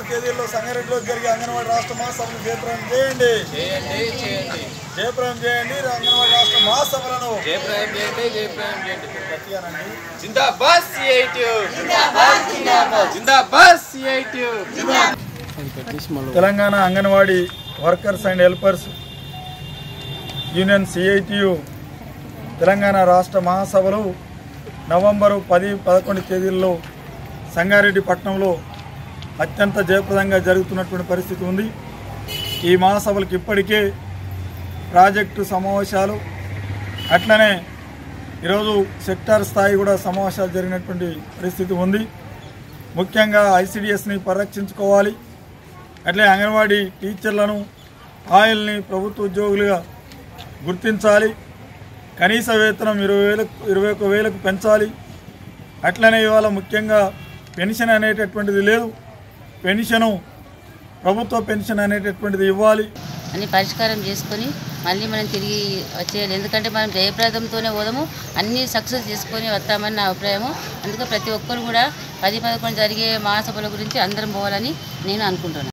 తేదీల్లో సంగారెడ్డిలో జరిగే అంగన్వాడీ రాష్ట్ర మహాసభను జయప్రదం చేయండి చేయండి చేయండి జయప్రదం చేయండి అంగన్వాడీ రాష్ట్ర మహాసభలను జయప్రదం చేయండి జయప్రదం చేయండి గట్టిగానండి జిందాబాద్ సిఐటియు జిందాబాద్ CITU Telangana anganwadi workers and helpers union CITU Telangana రాష్ట్ర మహాసభలు నవంబరు పది పదకొండు తేదీల్లో సంగారెడ్డి పట్టణంలో అత్యంత జయప్రదంగా జరుగుతున్నటువంటి పరిస్థితి ఉంది ఈ మహాసభలకు ఇప్పటికే ప్రాజెక్టు సమావేశాలు అట్లనే ఈరోజు సెక్టార్ స్థాయి కూడా సమావేశాలు జరిగినటువంటి పరిస్థితి ఉంది ముఖ్యంగా ఐసిడిఎస్ని పరిరక్షించుకోవాలి అట్లే అంగన్వాడీ టీచర్లను ఆయిల్ని ప్రభుత్వ ఉద్యోగులుగా గుర్తించాలి కనీస వేతనం ఇరవై వేలకు ఇరవై ఒక వేలకు పెంచాలి అట్లనే ఇవాళ ముఖ్యంగా పెన్షన్ అనేటటువంటిది లేదు పెన్షను ప్రభుత్వ పెన్షన్ అనేటటువంటిది ఇవ్వాలి అన్ని పరిష్కారం చేసుకొని మళ్ళీ మనం తిరిగి వచ్చేయాలి ఎందుకంటే మనం జయప్రదంతోనే పోదాము అన్ని సక్సెస్ చేసుకొని వస్తామని నా అభిప్రాయము అందుకే ప్రతి ఒక్కరు కూడా పది పదకొండు జరిగే మహాసభల గురించి అందరం పోవాలని నేను అనుకుంటున్నాను